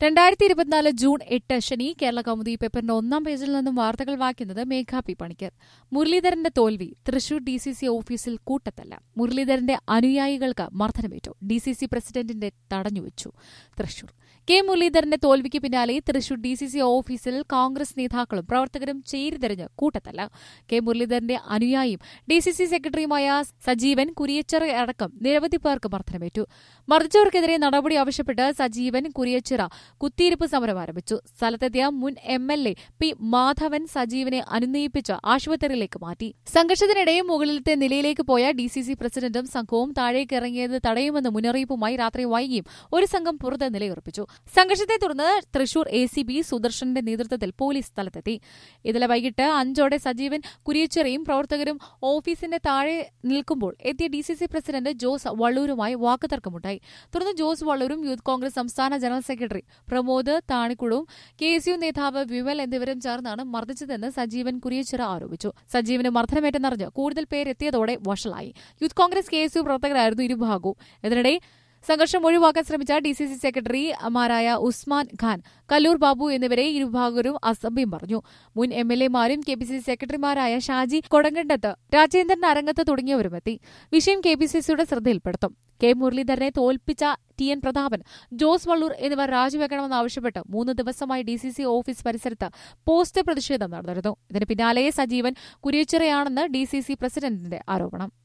രണ്ടായിരത്തി ഇരുപത്തിനാല് ജൂൺ എട്ട് ശനി കേരള കൗമുദി പേപ്പറിന്റെ ഒന്നാം പേജിൽ നിന്നും വാർത്തകൾ വായിക്കുന്നത് മേഘ പി പണിക്കർ മുരളീധരന്റെ തോൽവി തൃശൂർ ഡി സി സി ഓഫീസിൽ കൂട്ടത്തല്ല മുരളീധരന്റെ അനുയായികൾക്ക് മർദ്ദനമേറ്റു ഡി സി സി പ്രസിഡന്റിന്റെ തടഞ്ഞുവച്ചു തൃശൂർ കെ മുരളീധരന്റെ തോൽവിക്ക് പിന്നാലെ തൃശൂർ ഡി സി സി ഓഫീസിൽ കോൺഗ്രസ് നേതാക്കളും പ്രവർത്തകരും ചേരിതിരിഞ്ഞ് കൂട്ടത്തല്ല കെ മുരളീധരന്റെ അനുയായിയും ഡി സി സി സെക്രട്ടറിയുമായ സജീവൻ കുരിയച്ചിറ അടക്കം നിരവധി പേർക്ക് മർദ്ദനമേറ്റു മർദ്ദിച്ചവർക്കെതിരെ നടപടി ആവശ്യപ്പെട്ട് സജീവൻ കുരിയച്ചിറ കുത്തിയിരിപ്പ് സമരം ആരംഭിച്ചു സ്ഥലത്തെത്തിയ മുൻ M L A P Madhavan സജീവനെ അനുനയിപ്പിച്ച് ആശുപത്രിയിലേക്ക് മാറ്റി സംഘർഷത്തിനിടെ മുകളിലത്തെ നിലയിലേക്ക് പോയ ഡി സി സി പ്രസിഡന്റും സംഘവും താഴേക്ക് ഇറങ്ങിയത് തടയുമെന്ന് മുന്നറിയിപ്പുമായി രാത്രി വൈകിയും ഒരു സംഘം പുറത്ത് നിലയുറപ്പിച്ചു സംഘർഷത്തെ തുടർന്ന് തൃശൂർ എ സി ബി സുദർശന്റെ നേതൃത്വത്തിൽ പോലീസ് സ്ഥലത്തെത്തി ഇന്നലെ വൈകിട്ട് അഞ്ചോടെ സജീവൻ കുരിയച്ചിറയും പ്രവർത്തകരും ഓഫീസിന്റെ താഴെ നിൽക്കുമ്പോൾ എത്തിയ D C C president Jose വള്ളൂരുമായി വാക്കുതർക്കമുണ്ടായി തുടർന്ന് ജോസ് വള്ളൂരും യൂത്ത് കോൺഗ്രസ് സംസ്ഥാന ജനറൽ സെക്രട്ടറി പ്രമോദ് താണിക്കുടവും കെ എസ് യു നേതാവ് വിമൽ എന്നിവരും ചേർന്നാണ് മർദ്ദിച്ചതെന്ന് സജീവൻ കുരിയച്ചിറ ആരോപിച്ചു സജീവന് മർദ്ദനമേറ്റെന്നറിഞ്ഞ് കൂടുതൽ പേരെത്തിയതോടെ വഷളായി youth Congress K S U പ്രവർത്തകരായിരുന്നു ഇരുഭാഗവും ഇതിനിടെ സംഘർഷം ഒഴിവാക്കാൻ ശ്രമിച്ച ഡി സി സി സെക്രട്ടറിമാരായ ഉസ്മാൻ ഖാൻ കല്ലൂർ ബാബു എന്നിവരെ ഇരുഭാഗരും അസഭ്യം പറഞ്ഞു മുൻ എം എൽ എമാരും കെ പി സി സി സെക്രട്ടറിമാരായ ഷാജി കൊടങ്കണ്ടത്ത് രാജേന്ദ്രൻ അരങ്ങത്ത് തുടങ്ങിയവരുമെത്തി വിഷയം കെ പി സി സിയുടെ ശ്രദ്ധയിൽപ്പെടുത്തും കെ മുരളീധരനെ തോൽപ്പിച്ച ടി എൻ പ്രതാപൻ ജോസ് വള്ളൂർ എന്നിവർ രാജിവെക്കണമെന്നാവശ്യപ്പെട്ട് മൂന്ന് ദിവസമായി ഡി സി സി ഓഫീസ് പരിസരത്ത് പോസ്റ്റ് പ്രതിഷേധം നടന്നിരുന്നു ഇതിന് പിന്നാലെ സജീവൻ കുരിയച്ചിറയാണെന്ന് ഡി സി സി പ്രസിഡന്റിന്റെ ആരോപണം